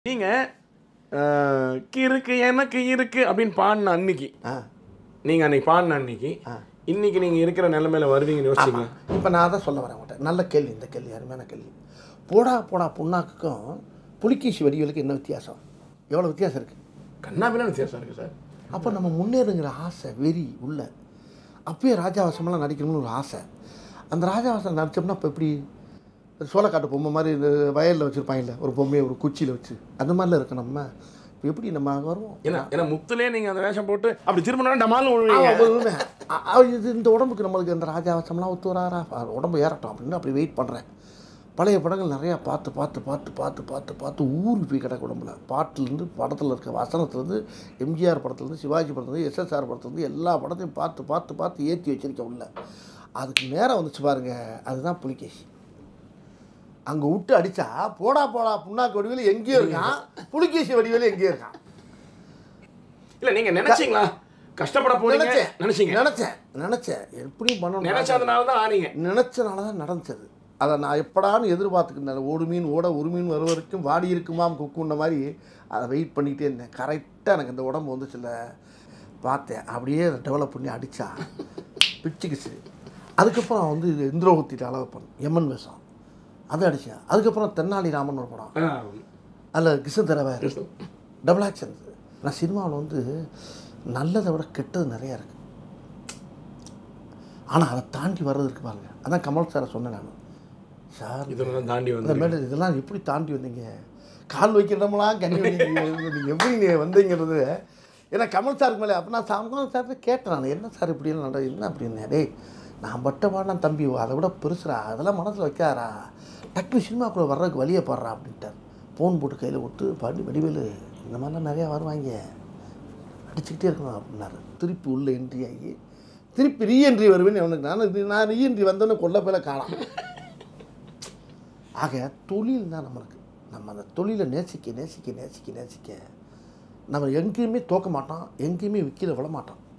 நீங்க அஹ், கிறுக்கு எனக்கு இருக்கு அப்படின்னு பாடின அன்னைக்கு ஆ நீங்க அன்னைக்கு பாடின அன்னைக்கு இன்னைக்கு நீங்க இருக்கிற நிலைமையில வருவீங்கன்னு யோசிச்சீங்களா இப்போ நான் தான் சொல்ல வரேன் உங்கள்கிட்ட நல்ல கேள்வி இந்த கேள்வி அருமையான கேள்வி போடா போடா புண்ணாக்குக்கும் புலிகேசி வடிவேலுக்கு என்ன வித்தியாசம் எவ்வளோ வித்தியாசம் இருக்குது கண்ணாபின்னா வித்தியாசம் இருக்கு சார் அப்போ நம்ம முன்னேறுங்கிற ஆசை வெறி உள்ள அப்பயே ராஜாவாசமெல்லாம் நடிக்கணும்னு ஒரு ஆசை அந்த ராஜாவாசம் நடித்தோம்னா இப்போ எப்படி சோளக்காட்டு பொம்மை மாதிரி இந்த வயலில் வச்சுருப்பாங்கல்ல ஒரு பொம்மையை ஒரு குச்சியில் வச்சு அந்த மாதிரிலாம் இருக்கு நம்ம இப்போ எப்படி நம்ம அங்கே வருவோம் ஏன்னா ஏன்னா முத்துலே நீங்க அந்த வேஷம் போட்டு அப்படி திரும்பினா டமாலும் ஆமா, விழுவீங்க அது உண்மை. அ- அ- இது இந்த உடம்புக்கு நம்மளுக்கு இந்த ராஜாவாசம்லாம் ஒத்து வராரா அ, உடம்பு ஏறட்டும் அப்படின்னு அப்படி வெயிட் பண்ணுறேன் பழைய படங்கள் நிறையா பார்த்து பார்த்து பார்த்து பார்த்து பார்த்து பார்த்து ஊருக்கு போய் கிடக்கு உடம்புல பாட்டிலேருந்து படத்தில் இருக்க வசனத்துலேருந்து எம்ஜிஆர் படத்துலேருந்து சிவாஜி படத்துலேருந்து எஸ்எஸ்ஆர் படத்துலேருந்து எல்லா படத்தையும் பார்த்து பார்த்து பார்த்து ஏற்றி வச்சிருக்கேன் உள்ள அதுக்கு நேரம் வந்துச்சு பாருங்க அதுதான் புலிகேசி அங்கே விட்டு அடித்தா போடா போடா புண்ணாக்கு வடிவேலு எங்கேயோ இருக்கான் புலிகேசி வடிவேலு எங்கேயோ இருக்கான் இல்ல நீங்க நினைச்சீங்களா கஷ்டப்பட போறீங்க நினைச்சேன் நினைச்சீங்க நினைச்சேன் நினைச்சேன் எப்படியும் பண்ணணும் நினைச்சதுனால தான் ஆனீங்க நினச்சனால தான் நடந்துச்சது அதை நான் எப்படான்னு எதிர்பார்த்துக்கிட்டேன் ஒரு மீன் ஓட ஒரு மீன் வர வரைக்கும் வாடி இருக்குமாம் குக்குன்ற மாதிரி அதை வெயிட் பண்ணிக்கிட்டே இருந்தேன் கரெக்டாக எனக்கு இந்த உடம்பு வந்துச்சுல்ல பார்த்தேன் அப்படியே அதை டெவலப் பண்ணி அடித்தா பிச்சுக்குச்சு அதுக்கப்புறம் வந்து இது இந்திரகுத்திட்டு அளவப்பன் எம்மன் வேஷம் அதை அடித்தேன் அதுக்கப்புறம் தென்னாலி ராமன் ஒரு படம் ஆ, அதில் கிருஷ்ண தரவர் டபுள் ஆக்ஷன் நான் சினிமாவில் வந்து நல்லதை விட கெட்டது நிறையா இருக்குது ஆனால் அதை தாண்டி வர்றது இருக்கு பாருங்க அதான் கமல் சாரை சொன்னேன் நான் சார் இதெல்லாம் தாண்டி இந்த வந்து மேடம் இதெல்லாம் எப்படி தாண்டி வந்தீங்க கால் வைக்கிறதமெல்லாம் கண்ணி வந்தீங்க நீங்கள் எப்படி நீங்கள் வந்தீங்கிறது ஏன்னா கமல் சாருக்கு மேலே அப்போ நான் கமல் சார்கிட்ட கேட்டேன் நான் என்ன சார் இப்படி எல்லாம் நடக்குது என்ன அப்படின்னு டேய் நான் பட்ட பாடினா தம்பி அதை விட பெருசுடா அதெல்லாம் மனசில் வைக்காரா டக்குனு சினிமாக்குள்ளே வர்றதுக்கு வழியை பாடுறா அப்படின்ட்டார் ஃபோன் போட்டு கையில் கொடுத்து பாடி வடிவேலு இந்த மாதிரிலாம் நிறையா வருவாங்க அடிச்சுக்கிட்டே இருக்கணும் அப்படின்னாரு திருப்பி உள்ளே என்ட்ரி ஆகி திருப்பி ரீஎன்ட்ரி வருவேன்னு அவனுக்கு நான் இது நான் ரீஎன்ட்ரி வந்தோன்னே கொல்ல போயில காணாம் ஆக தொழில் தான் நம்மளுக்கு நம்ம அந்த தொழிலை நேசிக்க நேசிக்க நேசிக்க நேசிக்க நம்ம எங்கேயுமே தோக்க மாட்டோம் எங்கேயுமே விற்கிற விட மாட்டோம்